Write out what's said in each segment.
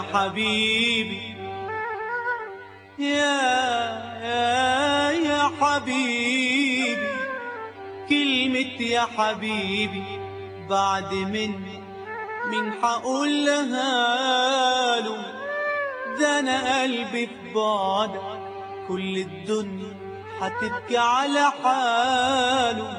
حبيبي يا يا يا حبيبي كلمة يا حبيبي بعد مني من حقولها له ده انا قلبي في بعدك كل الدنيا هتبكي على حاله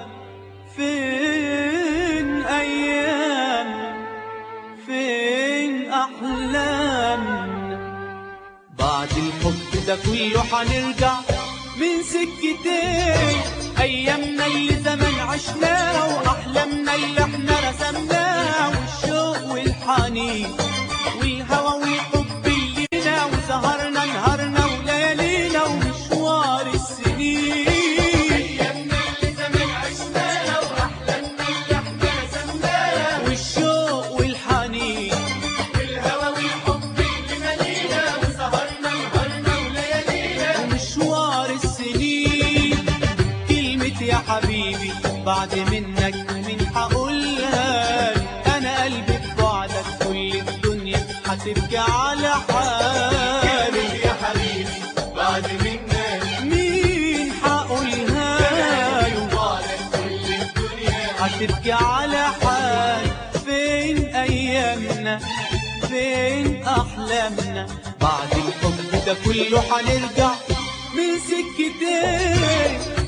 فين ايام فين احلامنا بعد الحب ده كله هنرجع من سكتين ايامنا اللي زمان عشناها واحلامنا اللي احنا رسمناها والشوق والحنين والهوى والحب اللي لينا وسهرنا نهارنا وليالينا ومشوار السنين ايامنا اللي زمان عشناها واحلامنا اللي احنا رسمناها والشوق والحنين والهوى والحب اللي مالينا وسهرنا نهارنا وليالينا ومشوار السنين كلمة يا حبيبي بعد منك من حقولها لي. انا قلبي في بعدك كل الدنيا هتبكي على حالي يا حبيبي بعد منك مين حقولها له بعدك كل الدنيا هتبكي على حال فين ايامنا فين احلامنا بعد الحب ده كله هنرجع من سكتين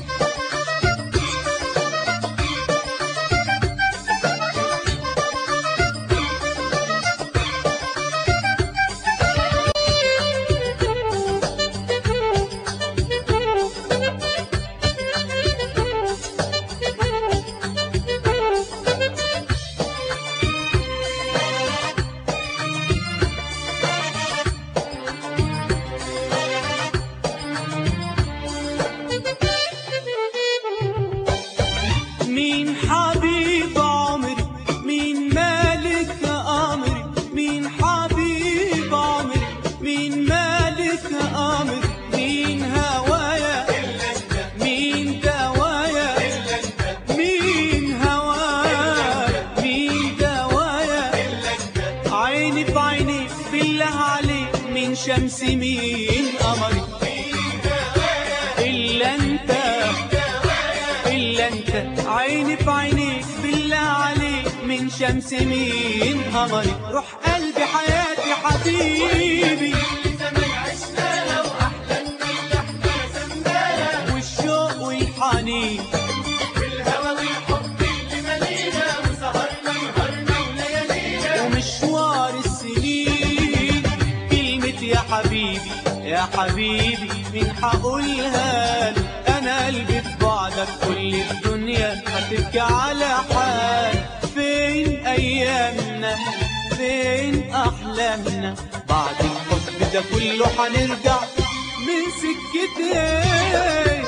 مين حبيب عمري مين مالك امري مين حبيب عمري مين مالك امري مين هوايا مين دوايا مين هوايا مين دوايا عيني في عيني بالله عليك من شمس مين قمري إلا أنت إلا أنت عيني في عينيك بالله عليك من شمس مين قمري روح قلبي حياتي حبيبي زمان عشناها واحلامنا اللي احنا رسمناها والشوق والحنين والهوى والحب اللي مالينا وسهرنا نهارنا وليالينا ومشوار السنين كلمة يا حبيبي يا حبيبي من حقولها له أنا قلبي في بعدك كل الدنيا هتبكي على حال فين أيامنا فين أحلامنا بعد الحب ده كله هنرجع من سكتين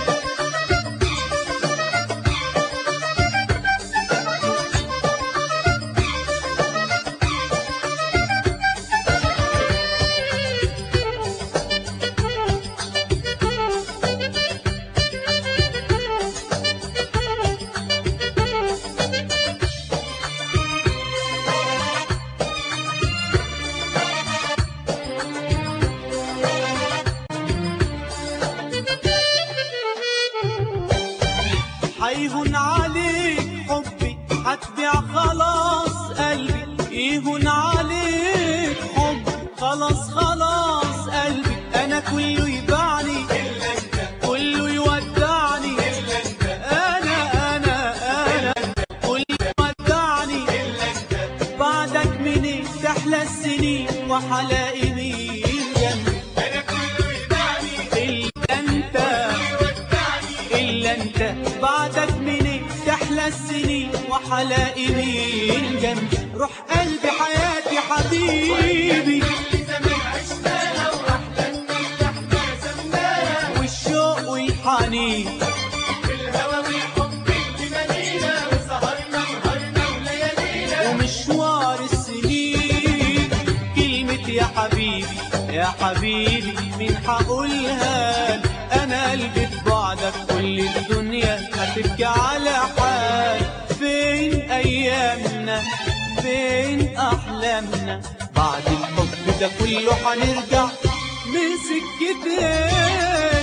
هيهون عليك حبي هتبيع خلاص قلبي يهون عليك حبي خلاص خلاص قلبي انا كله يبعني كله يودعني انا انا انا كله يودعني بعدك منين تحلى السنين وحلاقي مين جنبي انا كله يدعني الا انت يودعني إلا أنت بعدك مني تحلى السنين وحلاقي مين جنبي روح قلبي حياتي حبيبي زمان عشناها واحلامنا اللي احنا رسمناها والشوق والحنين والهوى والحب اللي مالينا وسهرنا نهارنا وليالينا ومشوار السنين كلمة يا حبيبي يا حبيبي من حقولها لك. أنا قلبي في بعدك كل الدنيا هتبكي على حال فين أيامنا فين أحلامنا بعد الحب ده كله هنرجع من سكة تاني